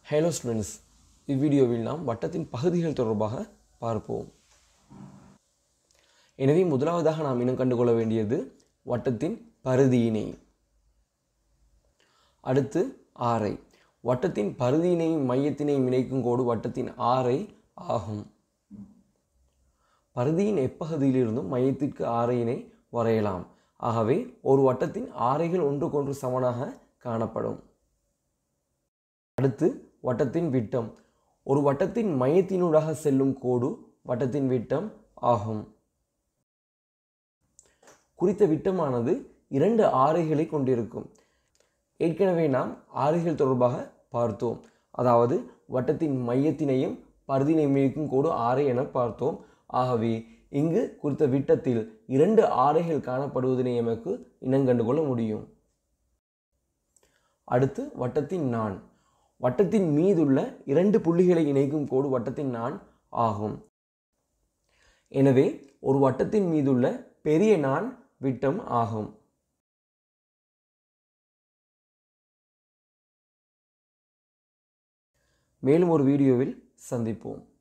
hello students இவ்விடியோவில் நாம் வட்டத்தின் பகுதிகள் தொடர்பாக பார்ப்போம் எனவே முதலாவதாக நாம் இனம் கண்டுகொள்ள வேண்டியது வட்டத்தின் பரிதியினை அடுத்து ஆரை வட்டத்தின் பரிதியினையும் மையத்தினையும் இணைக்கும் கோடு வட்டத்தின் ஆரை ஆகும் பரிதியின் எப்பகுதியிலிருந்தும் மையத்திற்கு ஆரையினை வரையலாம் ஆகவே ஒரு வட்டத்தின் ஆரைகள் ஒன்றுக்கொன்று சமனாக காணப்படும் அடுத்து வட்டத்தின் விட்டம் ஒரு வட்டத்தின் மையத்தினூடாக செல்லும் கோடு வட்டத்தின் விட்டம் ஆகும் குறித்த விட்டமானது இரண்டு ஆரைகளை கொண்டிருக்கும் ஏற்கனவே நாம் ஆரைகள் தொடர்பாக பார்த்தோம் அதாவது வட்டத்தின் மையத்தினையும் பருதினையும் இருக்கும் கோடு ஆரை என பார்த்தோம் ஆகவே இங்கு குறித்த விட்டத்தில் இரண்டு ஆரைகள் காணப்படுவதனை எமக்கு இனங்கண்டு கொள்ள முடியும் அடுத்து வட்டத்தின் நான் வட்டத்தின் மீதுள்ள இரண்டு புள்ளிகளை இணைக்கும் கோடு வட்டத்தின் நான் ஆகும் எனவே ஒரு வட்டத்தின் மீதுள்ள பெரிய நான் விட்டம் ஆகும் மேலும் ஒரு வீடியோவில் சந்திப்போம்